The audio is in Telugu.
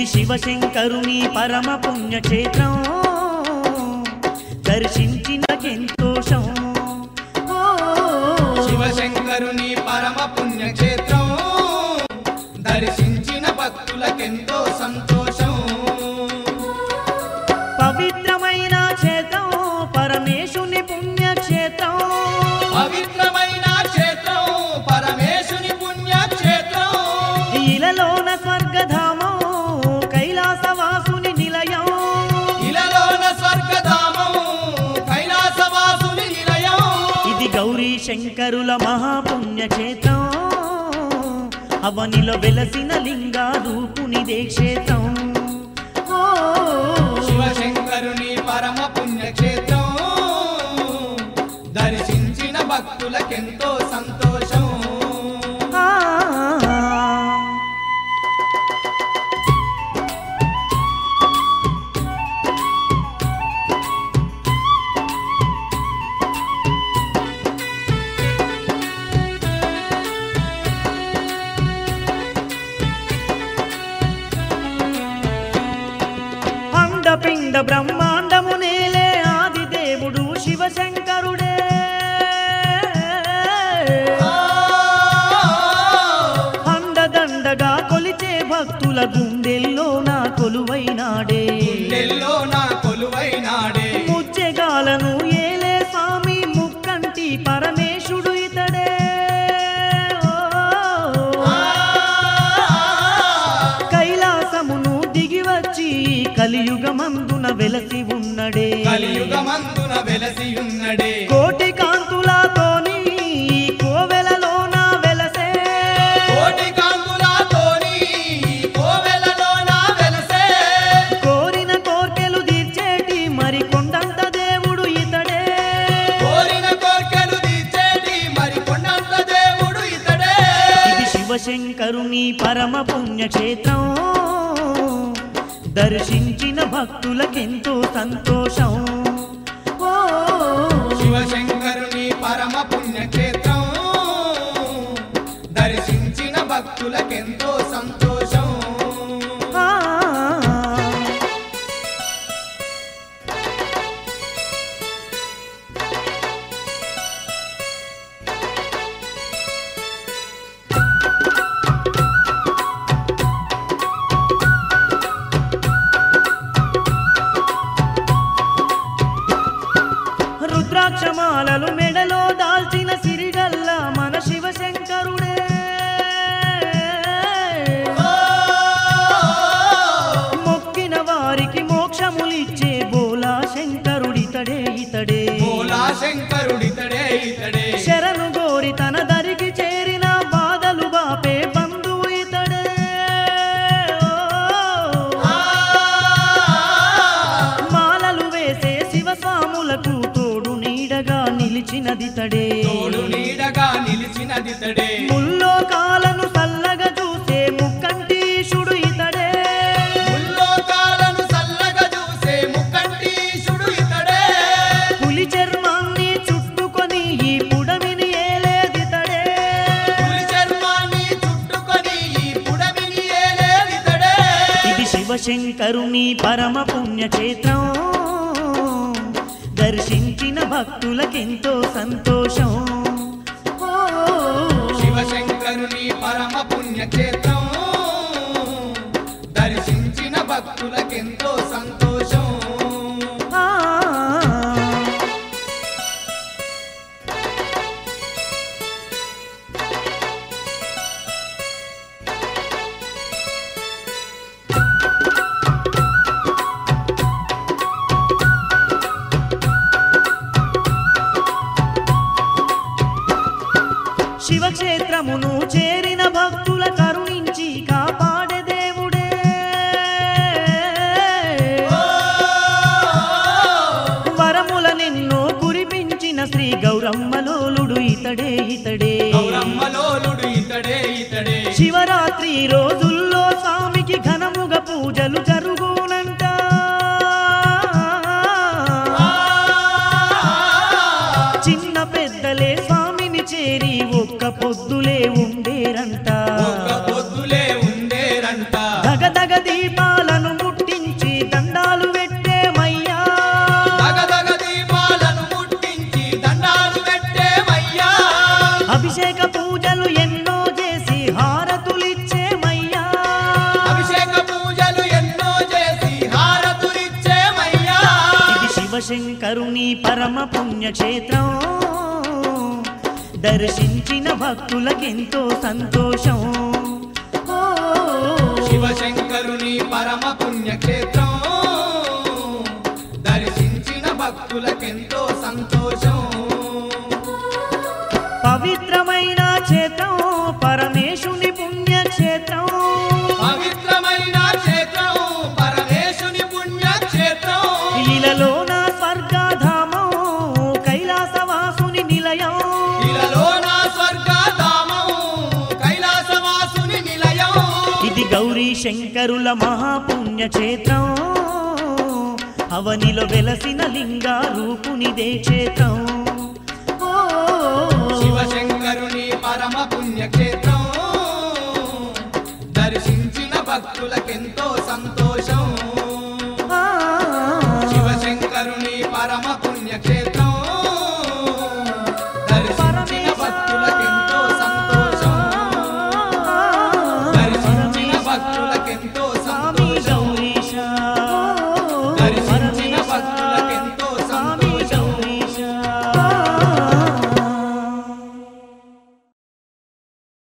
ఇది శివశంకరుని పరమ పుణ్యక్షేత్రం దర్శించినకెంతోషం ఓ శివశంకరుని పరమ పుణ్యక్షేత్రం దర్శించిన భక్తులకెంతో సంతోషం పవిత్రమైన క్షేత్రం పరమేశుని పుణ్యక్షేత్రం పవిత్రమైన క్షేత్రం పరమేశుని పుణ్యక్షేత్రం ఇలలోన స్వర్గధామం కైలాసవాసుని నిలయం ఇలలోన స్వర్గధామం కైలాసవాసుని నిలయం ఇది గౌరీ శంకరుల మహాపుణ్యక్షేత్రం అవనిలో వెలసిన లింగ రూపునిదే క్షేత్రం ఓ శివశంకరుని పరమ పుణ్యక్షేత్రం దర్శించిన భక్తులకెంతో సంతోషం ఆ. అండపిండ బ్రహ్మాండము నేలే ఆది దేవుడు శివశంకరుడే అండదండగా కొలిచే భక్తుల గుండెల్లో నా కొలువైనాడే గుండెల్లో నా కొలువైనాడే ముచ్చెగాలను ఏలే స్వామి ముక్కంటి పరమేశుడు ఇతడే ఓ. కైలాసమును దిగివచ్చి కలియుగమందున వెలసి ఉన్నడే కలియుగమందున వెలసి ఉన్నడే కోటి కాంతులతోని ఈ కోవెలలోన వెలసే కోటి కాంతులతోని కోవెలలో నా వెలసే కోరిన కోర్కెలు తీర్చేటి మరి కొండంత దేవుడు ఇతడే కోరిన కోర్కెలు తీర్చేటి మరి కొండంత దేవుడు ఇతడే ఇది శివశంకరుని పరమ పుణ్యక్షేత్రం దర్శించిన భక్తులకెంతో సంతోషం ఓ శివశంకరుని పరమ పుణ్యక్షేత్రం దర్శించిన భక్తులకెంతో సంతోషం ఆ. రుద్రాక్షమాలలు మెడలో దాల్చిన సిరిగల్ల మన శివశంకరుడే మొక్కిన వారికి మోక్షములిచ్చే బోలా శంకరుడితడే ఇతడే భోలా శంకరుడితడే ఇతడే శరణు గోరి తన దరికి చేరిన బాధలు బాపే బంధువు ఇతడే ఆ, మాలలు వేసే శివస్వాములకు తోడు నీడగా నిలిచినదితడే తోడు నీడగా నిలిచినదితడే ముల్లోకాలను సల్లగా చూసే ముక్కంటీశుడు ఇతడే ముల్లోకాలను సల్లగా చూసే ముక్కంటీశుడు ఇతడే పులి చర్మాన్ని చుట్టుకొని ఈ పుడమిని ఏలేదితడే పులి చర్మాన్ని చుట్టుకొని ఈ పుడమిని ఏలేదితడే ఇది శివశంకరుని పరమ పుణ్యక్షేత్రం దర్శించిన భక్తులకెంతో సంతోషం ఓ శివశంకరుని పరమ పుణ్యక్షేత్రం దర్శించిన భక్తులకెంతో సంతోషం ఆ. శివక్షేత్రమును చేరిన భక్తుల కరుణించి కాపాడే దేవుడే వరముల నిన్నో కురిపించిన శ్రీ గౌరమ్మలోలుడు ఇతడే ఇతడే గౌరమ్మలోలుడు ఇతడే ఇతడే శివరాత్రి రోజుల్లో స్వామికి ఘనముగ పూజలు జరుగునంట చిన్న పెద్దలే స్వామిని చేరి ఒక్క పొద్దులే ఉండేరంట ఒక్క పొద్దులే ఉండేరంట దగదగ దీపాల శివశంకరుని పరమ పుణ్యక్షేత్రం దర్శించిన భక్తులకెంతో సంతోషం ఓ, శివశంకరుని పరమ పుణ్యక్షేత్రం దర్శించిన భక్తులకెంతో సంతోషం పవిత్రమైన క్షేత్రం పరమేశుని పుణ్యక్షేత్రం పవిత్రమైన క్షేత్రం పరమేశుని పుణ్యక్షేత్రం ఇలలోన స్వర్గధామం కైలాసవాసుని నిలయం ఇలలో నా స్వర్గధామం కైలాసవాసుని నిలయం ఇది గౌరీ శంకరుల మహాపుణ్యక్షేత్రం అవనిలో వెలసిన లింగ రూపునిదే క్షేత్రం ఓ, శివశంకరుని పరమ పుణ్యక్షేత్రం దర్శించిన భక్తులకెంతో సంతోషం